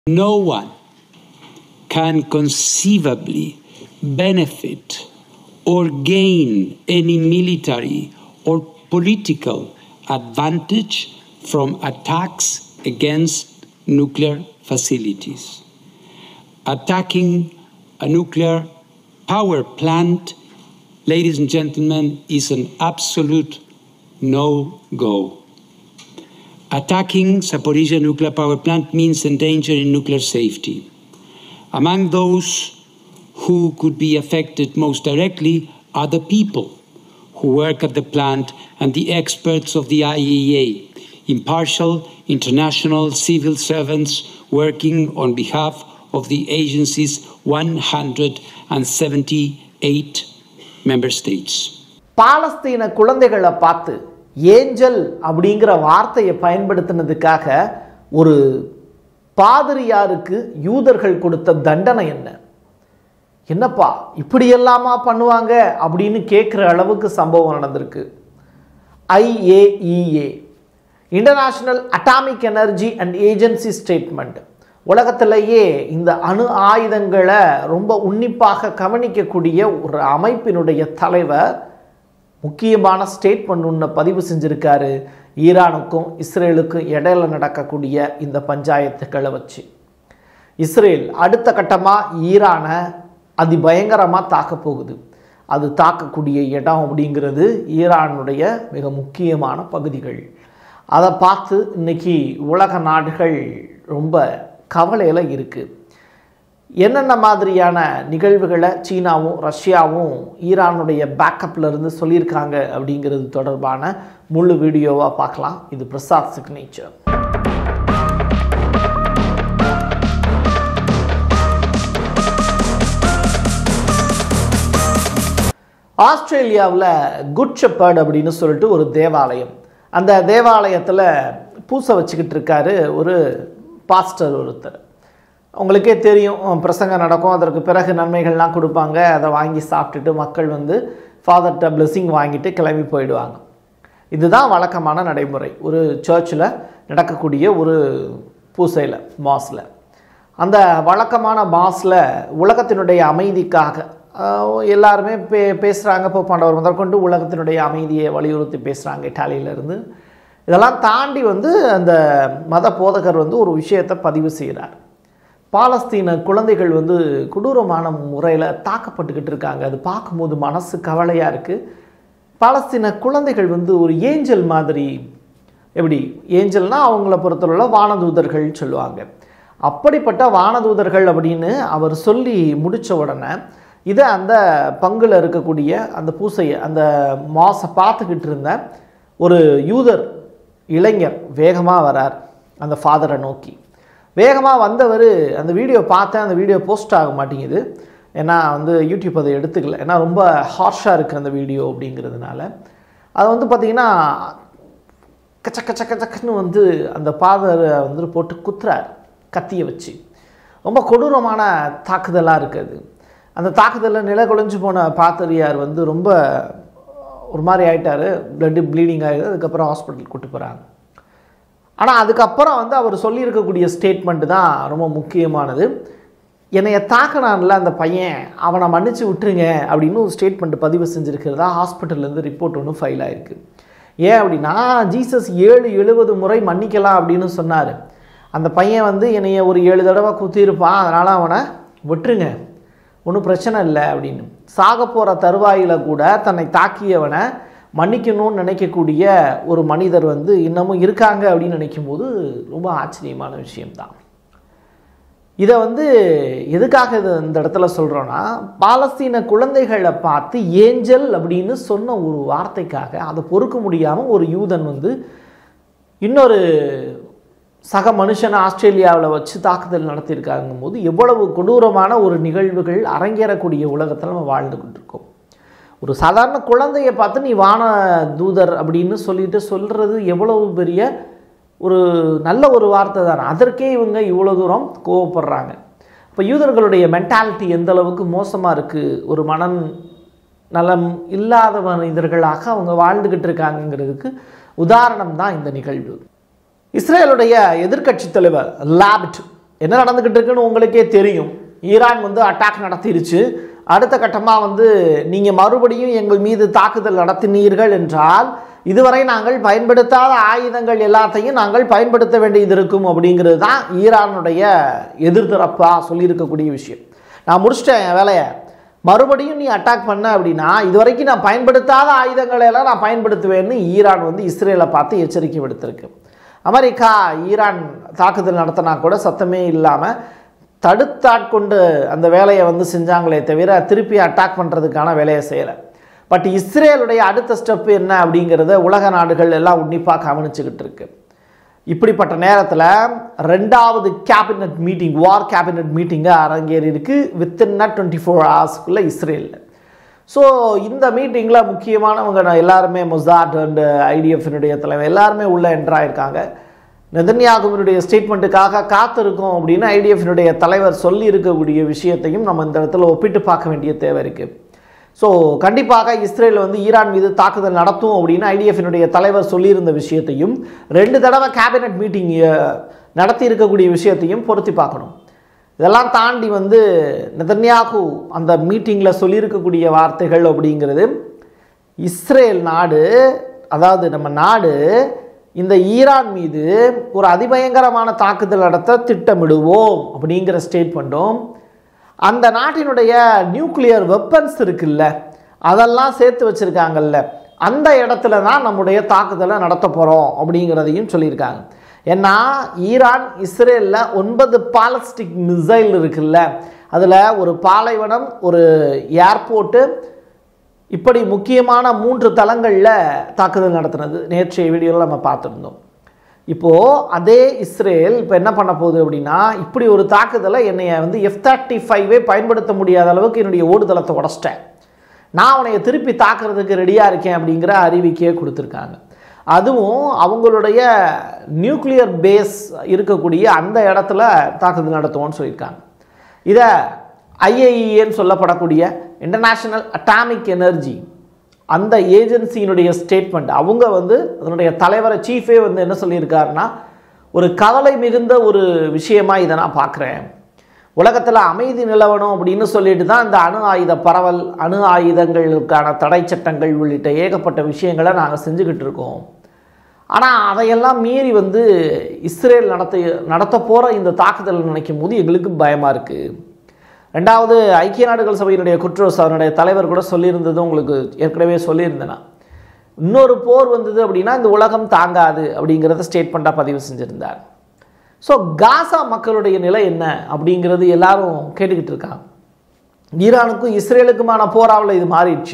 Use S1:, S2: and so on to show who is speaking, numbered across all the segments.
S1: No one can conceivably benefit or gain any military or political advantage from attacks against nuclear facilities. Attacking a nuclear power plant, ladies and gentlemen, is an absolute no go. Attacking Zaporizhia nuclear power plant means endangering nuclear safety. Among those who could be affected most directly are the people who work at the plant and the experts of the IAEA, impartial international civil servants working on behalf of the agency's 178 member states.
S2: பாலஸ்தீன குழந்தைகளை பார்த்து angel அப்படிங்கிற வார்த்தையை பயன்படுத்தினதுக்காக ஒரு பாதிரியாருக்கு யூதர்கள் கொடுத்த தண்டனை என்ன என்னப்பா இப்படி எல்லாமா பண்ணுவாங்க அப்படின்னு கேட்குற அளவுக்கு சம்பவம் நடந்திருக்கு IAEA international atomic energy and agency statement உலகத்திலேயே இந்த அணு ஆயுதங்களை ரொம்ப உன்னிப்பாக கவனிக்கக்கூடிய ஒரு அமைப்பினுடைய தலைவர் முக்கியமான ஸ்டேட்மெண்ட் ஒன்று பதிவு செஞ்சுருக்காரு ஈரானுக்கும் இஸ்ரேலுக்கும் இடையில நடக்கக்கூடிய இந்த பஞ்சாயத்துக்களை வச்சு இஸ்ரேல் அடுத்த கட்டமாக ஈரானை அதிபயங்கரமாக தாக்க போகுது அது தாக்கக்கூடிய இடம் அப்படிங்கிறது ஈரானுடைய மிக முக்கியமான பகுதிகள் அதை பார்த்து இன்னைக்கு உலக நாடுகள் ரொம்ப கவலையில் இருக்குது என்னென்ன மாதிரியான நிகழ்வுகளை சீனாவும் ரஷ்யாவும் ஈரானுடைய பேக்கப்பில் இருந்து சொல்லியிருக்காங்க அப்படிங்கிறது தொடர்பான முழு வீடியோவாக பார்க்கலாம் இது பிரசாத் சிக்னேச்சர் ஆஸ்திரேலியாவில் குட் ஷெப்பர்ட் அப்படின்னு சொல்லிட்டு ஒரு தேவாலயம் அந்த தேவாலயத்தில் பூசை வச்சுக்கிட்டு இருக்காரு ஒரு பாஸ்டர் ஒருத்தர் உங்களுக்கே தெரியும் பிரசங்கம் நடக்கும் அதற்கு பிறகு நன்மைகள்லாம் கொடுப்பாங்க அதை வாங்கி சாப்பிட்டுட்டு மக்கள் வந்து ஃபாதர்கிட்ட பிளெஸ்ஸிங் வாங்கிட்டு கிளம்பி போயிடுவாங்க இதுதான் வழக்கமான நடைமுறை ஒரு சர்ச்சில் நடக்கக்கூடிய ஒரு பூசையில் மாஸில் அந்த வழக்கமான மாஸில் உலகத்தினுடைய அமைதிக்காக ஆஹ், எல்லாருமே பே பேசுகிறாங்க போப்பாண்டவர் முதற்கொண்டு உலகத்தினுடைய அமைதியை வலியுறுத்தி பேசுகிறாங்க இட்டாலியிலேருந்து இதெல்லாம் தாண்டி வந்து அந்த மத போதகர் வந்து ஒரு விஷயத்தை பதிவு செய்கிறார் பாலஸ்தீன குழந்தைகள் வந்து கொடூரமான முறையில் தாக்கப்பட்டுக்கிட்டு இருக்காங்க அது பார்க்கும்போது மனசு கவலையாக இருக்குது பாலஸ்தீன குழந்தைகள் வந்து ஒரு ஏஞ்சல் மாதிரி எப்படி ஏஞ்சல்னா அவங்கள பொறுத்தளவில் வானதூதர்கள் சொல்லுவாங்க அப்படிப்பட்ட வானதூதர்கள் அப்படின்னு அவர் சொல்லி முடித்த உடனே இதை அந்த பங்குல இருக்கக்கூடிய அந்த பூசையை அந்த மாசை பார்த்துக்கிட்டு இருந்த ஒரு யூதர் இளைஞர் வேகமாக வரார் அந்த ஃபாதரை நோக்கி வேகமாக வந்தவர் அந்த வீடியோ பார்த்தேன் அந்த வீடியோ போஸ்ட் ஆக மாட்டேங்குது ஏன்னா வந்து யூடியூப் அதை எடுத்துக்கல ஏன்னா ரொம்ப ஹார்ஷாக இருக்குது அந்த வீடியோ அப்படிங்கிறதுனால அது வந்து பார்த்திங்கன்னா கச்ச கச்ச கச்சக்குன்னு வந்து அந்த பாதரை வந்து போட்டு குத்துறார் கத்தியை வச்சு ரொம்ப கொடூரமான தாக்குதலாக இருக்குது அந்த தாக்குதலில் நில குலைஞ்சு போன பாத்தரியார் வந்து ரொம்ப ஒரு மாதிரி ஆயிட்டாரு பிளட்டு ப்ளீடிங் ஆகிடுது அதுக்கப்புறம் ஹாஸ்பிட்டல் கூட்டு போகிறாங்க ஆனால் அதுக்கப்புறம் வந்து அவர் சொல்லியிருக்கக்கூடிய ஸ்டேட்மெண்ட் தான் ரொம்ப முக்கியமானது என்னைய தாக்கினான்ல அந்த பையன் அவனை மன்னிச்சு விட்டுருங்க அப்படின்னு ஒரு ஸ்டேட்மெண்ட் பதிவு செஞ்சுருக்கிறதா ஹாஸ்பிட்டல்லேருந்து ரிப்போர்ட் ஒன்று ஃபைல் ஆயிருக்கு ஏன் அப்படின்னா ஜீசஸ் ஏழு எழுபது முறை மன்னிக்கலாம் அப்படின்னு சொன்னார் அந்த பையன் வந்து என்னைய ஒரு ஏழு தடவை குத்திருப்பான் அதனால் அவனை விட்டுருங்க ஒன்றும் பிரச்சனை இல்லை அப்படின்னு சாக போகிற தருவாயில் கூட தன்னை தாக்கியவனை மன்னிக்கணும்னு நினைக்கக்கூடிய ஒரு மனிதர் வந்து இன்னமும் இருக்காங்க அப்படின்னு நினைக்கும்போது ரொம்ப ஆச்சரியமான விஷயம்தான் இதை வந்து எதுக்காக இது இந்த இடத்துல சொல்கிறோன்னா பாலஸ்தீன குழந்தைகளை பார்த்து ஏஞ்சல் அப்படின்னு சொன்ன ஒரு வார்த்தைக்காக அதை பொறுக்க முடியாமல் ஒரு யூதன் வந்து இன்னொரு சக மனுஷனை ஆஸ்திரேலியாவில் வச்சு தாக்குதல் நடத்தியிருக்காங்கும் போது எவ்வளவு கொடூரமான ஒரு நிகழ்வுகள் அரங்கேறக்கூடிய உலகத்தில் நம்ம வாழ்ந்துக்கிட்டு இருக்கோம் ஒரு சாதாரண குழந்தையை பார்த்து நீ வான தூதர் அப்படின்னு சொல்லிட்டு சொல்கிறது எவ்வளவு பெரிய ஒரு நல்ல ஒரு வார்த்தை தானே அதற்கே இவங்க இவ்வளோ தூரம் கோவப்படுறாங்க இப்போ யூதர்களுடைய மென்டாலிட்டி எந்த அளவுக்கு மோசமாக இருக்குது ஒரு மனம் நலம் இல்லாத மனிதர்களாக அவங்க வாழ்ந்துக்கிட்டு இருக்காங்கங்கிறதுக்கு உதாரணம் தான் இந்த நிகழ்வு இஸ்ரேலுடைய எதிர்க்கட்சி தலைவர் லாபிட் என்ன நடந்துக்கிட்டு இருக்குன்னு உங்களுக்கே தெரியும் ஈரான் வந்து அட்டாக் நடத்திருச்சு அடுத்த கட்டமாக வந்து நீங்கள் மறுபடியும் எங்கள் மீது தாக்குதல் நடத்தினீர்கள் என்றால் இதுவரை நாங்கள் பயன்படுத்தாத ஆயுதங்கள் எல்லாத்தையும் நாங்கள் பயன்படுத்த வேண்டியது இருக்கும் அப்படிங்கிறது தான் ஈரானுடைய எதிர்த்தரப்பாக சொல்லியிருக்கக்கூடிய விஷயம் நான் முடிச்சிட்டேன் என் வேலையை மறுபடியும் நீ அட்டாக் பண்ண அப்படின்னா இதுவரைக்கும் நான் பயன்படுத்தாத ஆயுதங்களை எல்லாம் நான் பயன்படுத்துவேன்னு ஈரான் வந்து இஸ்ரேலை பார்த்து எச்சரிக்கை விடுத்திருக்கு அமெரிக்கா ஈரான் தாக்குதல் நடத்தினா கூட சத்தமே இல்லாமல் தடுத்தாட்கொண்டு அந்த வேலையை வந்து செஞ்சாங்களே தவிர திருப்பி அட்டாக் பண்ணுறதுக்கான வேலையை செய்யலை பட் இஸ்ரேலுடைய அடுத்த ஸ்டெப் என்ன அப்படிங்கிறத உலக நாடுகள் எல்லாம் உன்னிப்பாக கவனிச்சுக்கிட்டு இருக்கு இப்படிப்பட்ட நேரத்தில் ரெண்டாவது கேபினட் மீட்டிங் வார் கேபினட் மீட்டிங்கு அரங்கேறி இருக்கு வித்தின் டுவெண்ட்டி ஃபோர் ஹவர்ஸ்க்குள்ளே இஸ்ரேலில் ஸோ இந்த மீட்டிங்கில் முக்கியமானவங்க நான் எல்லாருமே முசாட் அண்ட் ஐடிஎஃப்னுடைய தலைவர் எல்லாருமே உள்ளே என்ட்ராயிருக்காங்க நெதன்யாகுவினுடைய ஸ்டேட்மெண்ட்டுக்காக காத்திருக்கோம் அப்படின்னு ஐடிஎஃப்னுடைய தலைவர் சொல்லி இருக்கக்கூடிய விஷயத்தையும் நம்ம இந்த இடத்துல ஒப்பிட்டு பார்க்க வேண்டிய தேவை இருக்குது ஸோ கண்டிப்பாக இஸ்ரேல் வந்து ஈரான் மீது தாக்குதல் நடத்தும் அப்படின்னு ஐடிஎஃப்னுடைய தலைவர் சொல்லியிருந்த விஷயத்தையும் ரெண்டு தடவை கேபினட் மீட்டிங் நடத்தி இருக்கக்கூடிய விஷயத்தையும் பொருத்தி பார்க்கணும் இதெல்லாம் தாண்டி வந்து நெதன்யாகு அந்த மீட்டிங்கில் சொல்லியிருக்கக்கூடிய வார்த்தைகள் அப்படிங்கிறது இஸ்ரேல் நாடு அதாவது நம்ம நாடு இந்த ஈரான் மீது ஒரு அதிபயங்கரமான தாக்குதல் நடத்த திட்டமிடுவோம் அப்படிங்கிற ஸ்டேட்மெண்ட்டும் அந்த நாட்டினுடைய நியூக்ளியர் வெப்பன்ஸ் இருக்குல்ல அதெல்லாம் சேர்த்து வச்சுருக்காங்கல்ல அந்த இடத்துல தான் நம்முடைய தாக்குதலை நடத்த போகிறோம் அப்படிங்கிறதையும் சொல்லியிருக்காங்க ஏன்னா ஈரான் இஸ்ரேலில் ஒன்பது பாலஸ்டிக் மிசைல் இருக்குல்ல அதில் ஒரு பாலைவனம் ஒரு ஏர்போர்ட்டு இப்படி முக்கியமான மூன்று தளங்களில் தாக்குதல் நடத்துனது நேற்றைய வீடியோவில் நம்ம பார்த்துருந்தோம் இப்போது அதே இஸ்ரேல் இப்போ என்ன பண்ண போகுது அப்படின்னா இப்படி ஒரு தாக்குதலை என்னைய வந்து எஃப் தேர்ட்டி ஃபைவே பயன்படுத்த முடியாத அளவுக்கு என்னுடைய ஓடுதளத்தை உடச்சிட்டேன் நான் உன்னைய திருப்பி தாக்குறதுக்கு ரெடியாக இருக்கேன் அப்படிங்கிற அறிவிக்கையை கொடுத்துருக்காங்க அதுவும் அவங்களுடைய நியூக்ளியர் பேஸ் இருக்கக்கூடிய அந்த இடத்துல தாக்குதல் நடத்துவோம்னு சொல்லியிருக்காங்க இதை ஐஏஇஏன்னு சொல்லப்படக்கூடிய இன்டர்நேஷ்னல் அட்டாமிக் எனர்ஜி அந்த ஏஜென்சியினுடைய ஸ்டேட்மெண்ட் அவங்க வந்து அதனுடைய தலைவரை சீஃபே வந்து என்ன சொல்லியிருக்காருன்னா ஒரு கவலை மிகுந்த ஒரு விஷயமா இதை நான் பார்க்குறேன் உலகத்தில் அமைதி நிலவணும் அப்படின்னு சொல்லிட்டு தான் இந்த அணு ஆயுத பரவல் அணு ஆயுதங்களுக்கான தடை சட்டங்கள் உள்ளிட்ட ஏகப்பட்ட விஷயங்களை நாங்கள் செஞ்சுக்கிட்டு இருக்கோம் ஆனால் அதையெல்லாம் மீறி வந்து இஸ்ரேல் நடத்த நடத்த போகிற இந்த தாக்குதல் நினைக்கும் போது எங்களுக்கு பயமாக இருக்குது ரெண்டாவது ஐக்கிய நாடுகள் சபையினுடைய குற்றோஸ் அதனுடைய தலைவர் கூட சொல்லியிருந்தது உங்களுக்கு ஏற்கனவே சொல்லியிருந்தேனா இன்னொரு போர் வந்தது அப்படின்னா இந்த உலகம் தாங்காது அப்படிங்கிறத ஸ்டேட்மெண்ட்டாக பதிவு செஞ்சுருந்தார் ஸோ காசா மக்களுடைய நிலை என்ன அப்படிங்கிறது எல்லாரும் கேட்டுக்கிட்டு இருக்காங்க ஈரானுக்கும் இஸ்ரேலுக்குமான போராவில் இது மாறிடுச்சு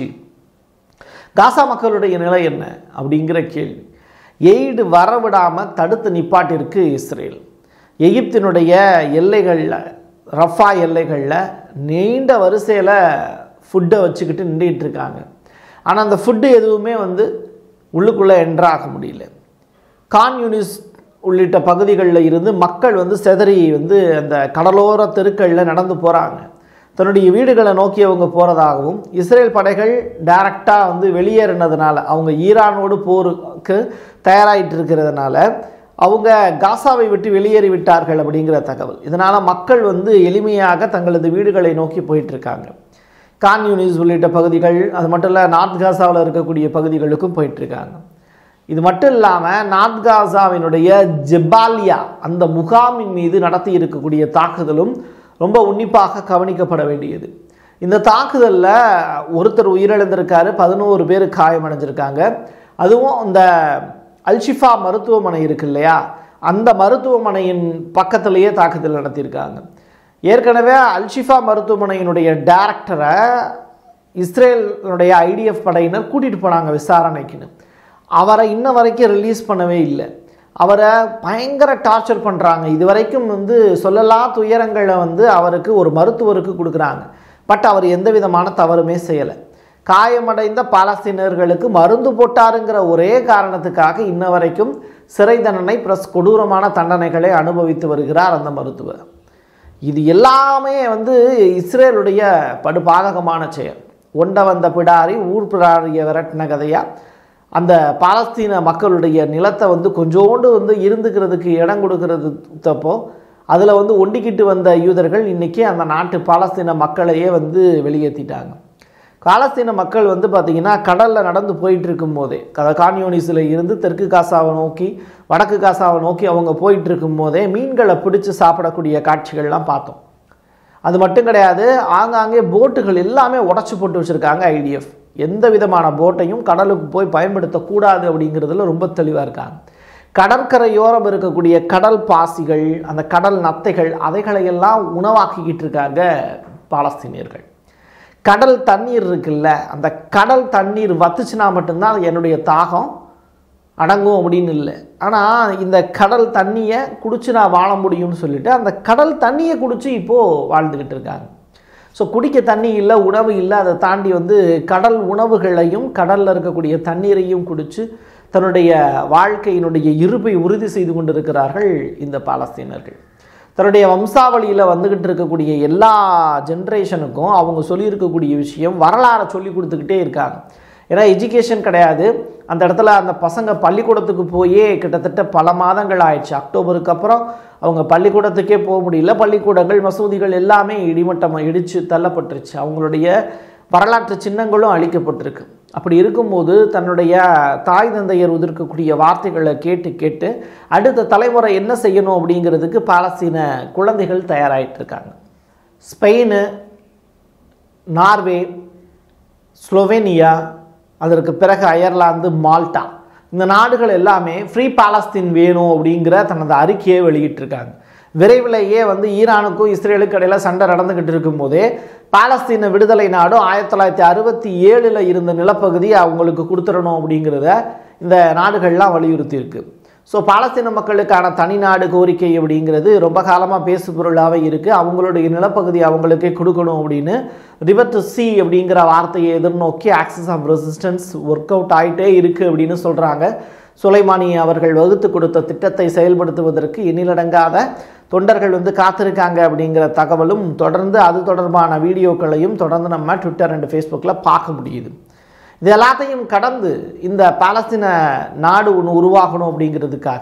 S2: காசா மக்களுடைய நிலை என்ன அப்படிங்கிற கேள்வி எய்டு வரவிடாமல் தடுத்து நிப்பாட்டிருக்கு இஸ்ரேல் எகிப்தினுடைய எல்லைகளில் ரஃபா எல்லைகளில் நீண்ட வரிசையில் ஃபுட்டை வச்சுக்கிட்டு நின்றுட்டு இருக்காங்க ஆனால் அந்த ஃபுட்டு எதுவுமே வந்து உள்ளுக்குள்ளே என்ட்ராக முடியல கான் யூனிஸ் உள்ளிட்ட பகுதிகளில் இருந்து மக்கள் வந்து செதறி வந்து அந்த கடலோர தெருக்களில் நடந்து போகிறாங்க தன்னுடைய வீடுகளை நோக்கி அவங்க போகிறதாகவும் இஸ்ரேல் படைகள் டைரக்டாக வந்து வெளியேறினதுனால அவங்க ஈரானோடு போருக்கு தயாராகிட்டு இருக்கிறதுனால அவங்க காசாவை விட்டு வெளியேறி விட்டார்கள் அப்படிங்கிற தகவல் இதனால் மக்கள் வந்து எளிமையாக தங்களது வீடுகளை நோக்கி போயிட்டுருக்காங்க கான் யூனிஸ் உள்ளிட்ட பகுதிகள் அது மட்டும் இல்லை நார்த் காசாவில் இருக்கக்கூடிய பகுதிகளுக்கும் போயிட்டுருக்காங்க இது மட்டும் இல்லாமல் நார்த் காசாவினுடைய ஜெபாலியா அந்த முகாமின் மீது நடத்தி இருக்கக்கூடிய தாக்குதலும் ரொம்ப உன்னிப்பாக கவனிக்கப்பட வேண்டியது இந்த தாக்குதலில் ஒருத்தர் உயிரிழந்திருக்காரு பதினோரு பேர் காயமடைஞ்சிருக்காங்க அதுவும் இந்த அல்ஷிஃபா மருத்துவமனை இருக்கு இல்லையா அந்த மருத்துவமனையின் பக்கத்திலேயே தாக்குதல் நடத்தியிருக்காங்க ஏற்கனவே அல்ஷிஃபா மருத்துவமனையினுடைய டைரக்டரை இஸ்ரேலுடைய ஐடிஎஃப் படையினர் கூட்டிகிட்டு போனாங்க விசாரணைக்குன்னு அவரை இன்ன வரைக்கும் ரிலீஸ் பண்ணவே இல்லை அவரை பயங்கர டார்ச்சர் பண்ணுறாங்க இது வரைக்கும் வந்து சொல்லலா துயரங்களை வந்து அவருக்கு ஒரு மருத்துவருக்கு கொடுக்குறாங்க பட் அவர் எந்த விதமான தவறுமே செய்யலை காயமடைந்த பாலஸ்தீனர்களுக்கு மருந்து போட்டாருங்கிற ஒரே காரணத்துக்காக இன்ன வரைக்கும் சிறை தண்டனை ப்ளஸ் கொடூரமான தண்டனைகளை அனுபவித்து வருகிறார் அந்த மருத்துவர் இது எல்லாமே வந்து இஸ்ரேலுடைய படுபாதகமான செயல் ஒண்ட வந்த பிடாரி ஊர் பிடாரிய விரட்டின கதையா அந்த பாலஸ்தீன மக்களுடைய நிலத்தை வந்து கொஞ்சோண்டு வந்து இருந்துக்கிறதுக்கு இடம் கொடுக்கறது தப்போ அதில் வந்து ஒண்டிக்கிட்டு வந்த யூதர்கள் இன்றைக்கி அந்த நாட்டு பாலஸ்தீன மக்களையே வந்து வெளியேற்றிட்டாங்க பாலஸ்தீன மக்கள் வந்து பார்த்திங்கன்னா கடலில் நடந்து போயிட்டு இருக்கும் போதே கான்யூனிஸில் இருந்து தெற்கு காசாவை நோக்கி வடக்கு காசாவை நோக்கி அவங்க போயிட்டு இருக்கும் போதே மீன்களை பிடிச்சு சாப்பிடக்கூடிய காட்சிகள்லாம் பார்த்தோம் அது மட்டும் கிடையாது ஆங்காங்கே போட்டுகள் எல்லாமே உடச்சி போட்டு வச்சுருக்காங்க ஐடிஎஃப் எந்த விதமான போட்டையும் கடலுக்கு போய் பயன்படுத்தக்கூடாது அப்படிங்கிறதுல ரொம்ப தெளிவாக இருக்காங்க கடற்கரையோரம் இருக்கக்கூடிய கடல் பாசிகள் அந்த கடல் நத்தைகள் அதைகளையெல்லாம் உணவாக்கிக்கிட்டு இருக்காங்க பாலஸ்தீனியர்கள் கடல் தண்ணீர் இருக்குல்ல அந்த கடல் தண்ணீர் வத்துச்சுன்னா மட்டும்தான் என்னுடைய தாகம் அடங்கும் அப்படின்னு இல்லை ஆனால் இந்த கடல் தண்ணியை குடிச்சு நான் வாழ முடியும்னு சொல்லிட்டு அந்த கடல் தண்ணியை குடிச்சு இப்போது வாழ்ந்துக்கிட்டு இருக்காங்க ஸோ குடிக்க தண்ணி இல்லை உணவு இல்லை அதை தாண்டி வந்து கடல் உணவுகளையும் கடலில் இருக்கக்கூடிய தண்ணீரையும் குடித்து தன்னுடைய வாழ்க்கையினுடைய இருப்பை உறுதி செய்து கொண்டிருக்கிறார்கள் இந்த பாலஸ்தீனர்கள் தன்னுடைய வம்சாவளியில் வந்துக்கிட்டு இருக்கக்கூடிய எல்லா ஜென்ரேஷனுக்கும் அவங்க சொல்லியிருக்கக்கூடிய விஷயம் வரலாறை சொல்லி கொடுத்துக்கிட்டே இருக்காங்க ஏன்னா எஜுகேஷன் கிடையாது அந்த இடத்துல அந்த பசங்க பள்ளிக்கூடத்துக்கு போயே கிட்டத்தட்ட பல மாதங்கள் ஆயிடுச்சு அக்டோபருக்கு அப்புறம் அவங்க பள்ளிக்கூடத்துக்கே போக முடியல பள்ளிக்கூடங்கள் மசூதிகள் எல்லாமே இடிமட்டம் இடித்து தள்ளப்பட்டுருச்சு அவங்களுடைய வரலாற்று சின்னங்களும் அழிக்கப்பட்டிருக்கு அப்படி இருக்கும்போது தன்னுடைய தாய் தந்தையர் உதிர்க்கக்கூடிய வார்த்தைகளை கேட்டு கேட்டு அடுத்த தலைமுறை என்ன செய்யணும் அப்படிங்கிறதுக்கு பாலஸ்தீன குழந்தைகள் தயாராகிட்டு இருக்காங்க ஸ்பெயின் நார்வே ஸ்லோவேனியா அதற்கு பிறகு அயர்லாந்து மால்டா இந்த நாடுகள் எல்லாமே ஃப்ரீ பாலஸ்தீன் வேணும் அப்படிங்கிற தனது அறிக்கையை வெளியிட்டிருக்காங்க விரைவிலேயே வந்து ஈரானுக்கும் இஸ்ரேலுக்கு இடையில சண்டை நடந்துக்கிட்டு இருக்கும்போதே பாலஸ்தீன விடுதலை நாடும் ஆயிரத்தி தொள்ளாயிரத்தி அறுபத்தி ஏழில் இருந்த நிலப்பகுதியை அவங்களுக்கு கொடுத்துடணும் அப்படிங்கிறத இந்த நாடுகள்லாம் வலியுறுத்தி இருக்கு ஸோ பாலஸ்தீன மக்களுக்கான தனி நாடு கோரிக்கை அப்படிங்கிறது ரொம்ப காலமாக பேசு பொருளாகவே இருக்குது அவங்களுடைய நிலப்பகுதி அவங்களுக்கே கொடுக்கணும் அப்படின்னு ரிவர் டு சி அப்படிங்கிற வார்த்தையை எதிர்நோக்கி axis of resistance work out ஆகிட்டே இருக்குது அப்படின்னு சொல்கிறாங்க சுலைமானி அவர்கள் வகுத்து கொடுத்த திட்டத்தை செயல்படுத்துவதற்கு எண்ணிலடங்காத தொண்டர்கள் வந்து காத்திருக்காங்க அப்படிங்கிற தகவலும் தொடர்ந்து அது தொடர்பான வீடியோக்களையும் தொடர்ந்து நம்ம ட்விட்டர் அண்ட் ஃபேஸ்புக்கில் பார்க்க முடியுது இது எல்லாத்தையும் கடந்து இந்த பாலஸ்தீன நாடு ஒன்று உருவாகணும் அப்படிங்கிறதுக்காக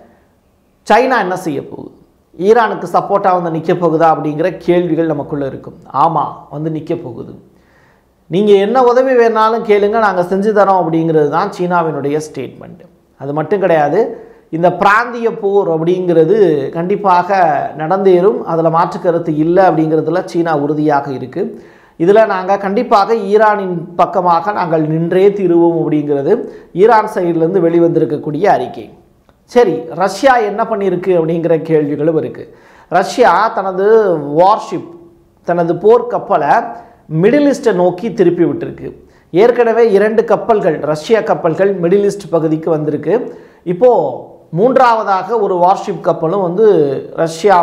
S2: சைனா என்ன செய்ய போகுது ஈரானுக்கு சப்போர்ட்டாக வந்து நிற்க போகுதா அப்படிங்கிற கேள்விகள் நமக்குள்ளே இருக்கும் ஆமாம் வந்து நிற்க போகுது நீங்கள் என்ன உதவி வேணாலும் கேளுங்க நாங்கள் செஞ்சு தரோம் அப்படிங்கிறது தான் சீனாவினுடைய ஸ்டேட்மெண்ட் அது மட்டும் கிடையாது இந்த பிராந்திய போர் அப்படிங்கிறது கண்டிப்பாக நடந்தேறும் அதில் மாற்று கருத்து இல்லை அப்படிங்கிறதுல சீனா உறுதியாக இருக்குது இதில் நாங்கள் கண்டிப்பாக ஈரானின் பக்கமாக நாங்கள் நின்றே தீருவோம் அப்படிங்கிறது ஈரான் சைட்லேருந்து வெளிவந்திருக்கக்கூடிய அறிக்கை சரி ரஷ்யா என்ன பண்ணியிருக்கு அப்படிங்கிற கேள்விகளும் இருக்குது ரஷ்யா தனது வார்ஷிப் தனது போர் கப்பலை மிடில் ஈஸ்ட்டை நோக்கி திருப்பி விட்டுருக்கு ஏற்கனவே இரண்டு கப்பல்கள் ரஷ்ய கப்பல்கள் மிடில் ஈஸ்ட் பகுதிக்கு வந்திருக்கு இப்போது மூன்றாவதாக ஒரு வார்ஷிப் கப்பலும் வந்து ரஷ்யா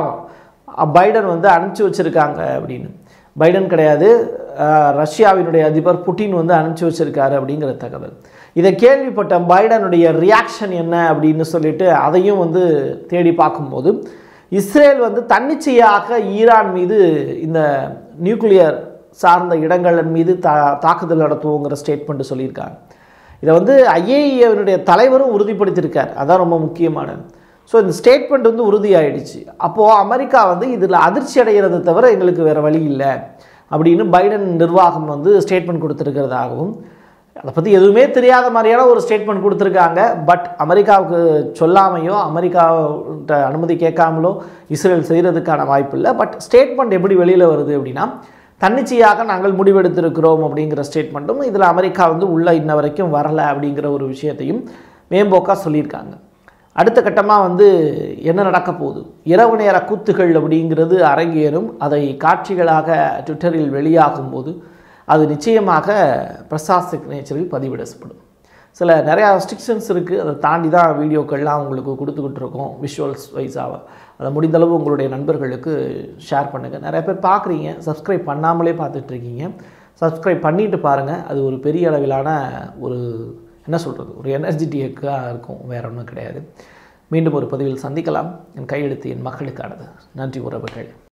S2: பைடன் வந்து அனுப்பிச்சி வச்சுருக்காங்க அப்படின்னு பைடன் கிடையாது அஹ், ரஷ்யாவினுடைய அதிபர் புட்டின் வந்து அனுப்பிச்சி வச்சிருக்காரு அப்படிங்கிற தகவல் இதை கேள்விப்பட்ட பைடனுடைய ரியாக்ஷன் என்ன அப்படின்னு சொல்லிட்டு அதையும் வந்து தேடி பார்க்கும்போது இஸ்ரேல் வந்து தன்னிச்சையாக ஈரான் மீது இந்த நியூக்ளியர் சார்ந்த இடங்கள் மீது தா தாக்குதல் நடத்துவோங்கிற ஸ்டேட்மெண்ட் சொல்லியிருக்காங்க இதை வந்து ஐஏஇனுடைய தலைவரும் உறுதிப்படுத்தியிருக்கார் அதான் ரொம்ப முக்கியமானது ஸோ இந்த ஸ்டேட்மெண்ட் வந்து உறுதியாயிடுச்சு அப்போது அமெரிக்கா வந்து இதில் அதிர்ச்சி அடைகிறதை தவிர எங்களுக்கு வேறு வழி இல்லை அப்படின்னு பைடன் நிர்வாகம் வந்து ஸ்டேட்மெண்ட் கொடுத்துருக்கிறதாகவும் அதை பற்றி எதுவுமே தெரியாத மாதிரியான ஒரு ஸ்டேட்மெண்ட் கொடுத்துருக்காங்க பட் அமெரிக்காவுக்கு சொல்லாமையோ அமெரிக்காவிட்ட அனுமதி கேட்காமலோ இஸ்ரேல் செய்கிறதுக்கான வாய்ப்பு இல்லை பட் ஸ்டேட்மெண்ட் எப்படி வெளியில் வருது அப்படின்னா தன்னிச்சையாக நாங்கள் முடிவெடுத்திருக்கிறோம் அப்படிங்கிற ஸ்டேட்மெண்ட்டும் இதில் அமெரிக்கா வந்து உள்ள இன்ன வரைக்கும் வரலை அப்படிங்கிற ஒரு விஷயத்தையும் மேம்போக்காக சொல்லியிருக்காங்க அடுத்த கட்டமாக வந்து என்ன நடக்க போகுது இரவு நேர கூத்துகள் அப்படிங்கிறது அரங்கேறும் அதை காட்சிகளாக ட்விட்டரில் வெளியாகும் போது அது நிச்சயமாக பிரசாத் சிக்னேச்சரில் பதிவிடப்படும் சில நிறையா ரெஸ்ட்ரிக்ஷன்ஸ் இருக்குது அதை தாண்டி தான் வீடியோக்கள்லாம் உங்களுக்கு கொடுத்துக்கிட்டு இருக்கோம் விஷுவல்ஸ் வைஸாக அதை முடிந்தளவு உங்களுடைய நண்பர்களுக்கு ஷேர் பண்ணுங்கள் நிறைய பேர் பார்க்குறீங்க சப்ஸ்கிரைப் பண்ணாமலே பார்த்துட்ருக்கீங்க சப்ஸ்கிரைப் பண்ணிட்டு பாருங்கள் அது ஒரு பெரிய அளவிலான ஒரு என்ன சொல்கிறது ஒரு எனர்ஜிட்டிக்காக இருக்கும் வேற ஒன்றும் கிடையாது மீண்டும் ஒரு பதிவில் சந்திக்கலாம் என் கையெழுத்து என் மக்களுக்கானது நன்றி உறவுகள்